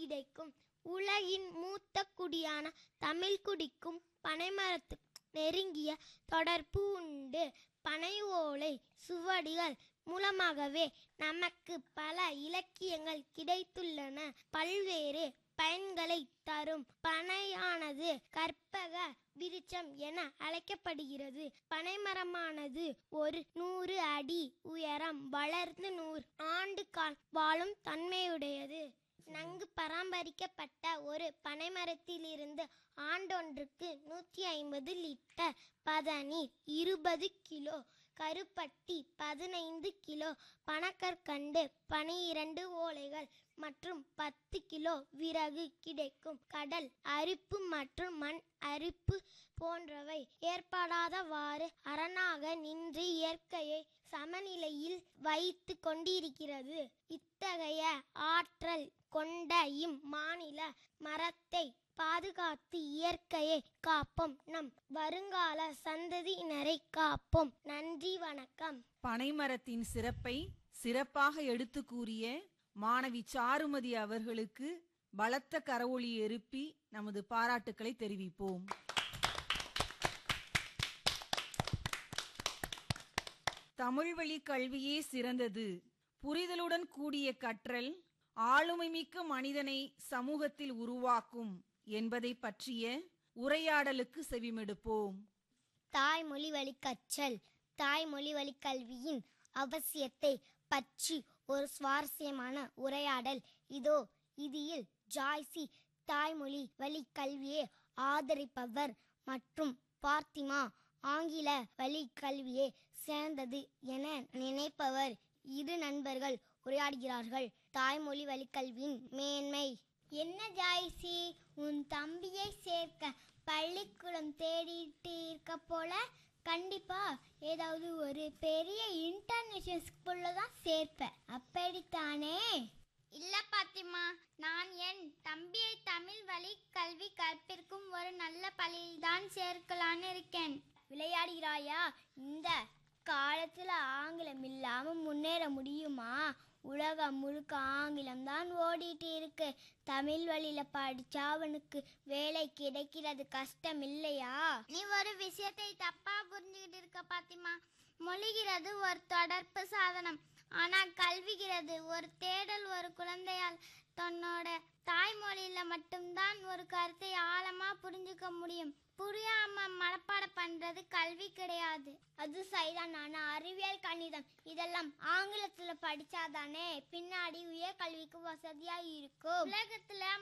கிடைக்கும் உலகின் மூத்த குடியான தமிழ் குடிக்கும் பனைமரத்துக்கு நெருங்கிய தொடர்பு உண்டு பனை ஓலை சுவடிகள் மூலமாகவே நமக்கு பல இலக்கியங்கள் கிடைத்துள்ளன பல்வேறு பயன்களை தரும் பனையானது கற்பக விருட்சம் என அழைக்கப்படுகிறது பனைமரமானது ஒரு நூறு அடி உயரம் வளர்ந்து நூறு ஆண்டு கால் வாழும் தன்மையுடையது நன்கு பராமரிக்கப்பட்ட ஒரு பனைமரத்திலிருந்து ஆண்டொன்றுக்கு நூற்றி ஐம்பது லிட்டர் பதநீர் இருபது கிலோ கருப்பட்டி பதினைந்து கிலோ பனக்கற்கண்டு பனிரெண்டு ஓலைகள் மற்றும் பத்து கிலோ விறகு கிடைக்கும் கடல் அரிப்பு மற்றும் மண் அரிப்பு போன்றவை ஏற்படாதவாறு அரணாக நின்று இயற்கையை சமநிலையில் வைத்து கொண்டிருக்கிறது இத்தகைய ஆற்றல் கொண்ட இம்மாநில மரத்தை பாதுகாத்து இயற்கையை காப்போம் நம் வருங்கால சந்ததியினரை காப்போம் நன்றி வணக்கம் பனைமரத்தின் சிறப்பை சிறப்பாக எடுத்து கூறிய மாணவி சாருமதி அவர்களுக்கு பலத்த கரவொளி எழுப்பி நமது பாராட்டுக்களை தெரிவிப்போம் தமிழ் வழி கல்வியே சிறந்தது புரிதலுடன் கூடிய கற்றல் ஆளுமைமிக்க மனிதனை சமூகத்தில் உருவாக்கும் என்பதை பற்றிய உரையாடலுக்கு செவிமெடுப்போம் தாய்மொழி வழி கற்றல் தாய்மொழி வழி கல்வியின் அவசியத்தை பற்றி ஒரு சுவாரஸ்யமான உரையாடல் இதோ இதில் ஜாய்சி தாய்மொழி வழி கல்வியை ஆதரிப்பவர் மற்றும் பார்த்திமா ஆங்கில வழி கல்வியே சிறந்தது என நினைப்பவர் இரு நண்பர்கள் உரையாடுகிறார்கள் தாய்மொழி வழி கல்வியின் மேன்மை என்ன ஜாய்சி உன் தம்பியை சேர்க்க பள்ளிக்கூடம் தேடிட்டு இருக்க போல கண்டிப்பா ஏதாவது ஒரு பெரிய இன்டர்நேஷனல் ஸ்கூல்ல தான் சேர்ப்பேன் அப்படித்தானே இல்ல பாத்திமா நான் என் தம்பியை தமிழ் வழி கல்வி கற்பிற்கும் ஒரு நல்ல பள்ளியில்தான் சேர்க்கலான்னு இருக்கேன் விளையாடுகிறாயா இந்த காலத்துல ஆங்கிலம் இல்லாம முன்னேற முடியுமா உலகம் முழுக்க ஆங்கிலம் தான் ஓடிட்டு இருக்கு தமிழ் வழியில படிச்சா அவனுக்கு வேலை கிடைக்கிறது கஷ்டம் இல்லையா நீ ஒரு விஷயத்தை தப்பா புரிஞ்சுக்கிட்டு இருக்க பாத்திமா மொழிகிறது ஒரு தொடர்பு சாதனம் ஆனா கல்விகிறது ஒரு தேடல் ஒரு குழந்தையால் தன்னோட தாய்மொழியில மட்டும்தான் ஒரு கருத்தை ஆழமா புரிஞ்சுக்க முடியும் புரியாம மனப்பாடம் பண்றது கல்வி கிடையாது அது சரிதான் நான் அறிவியல் கணிதம் இதெல்லாம் ஆங்கிலத்துல படிச்சாதானே பின்னாடி உயர்கல்விக்கு வசதியா இருக்கும் உலகத்துல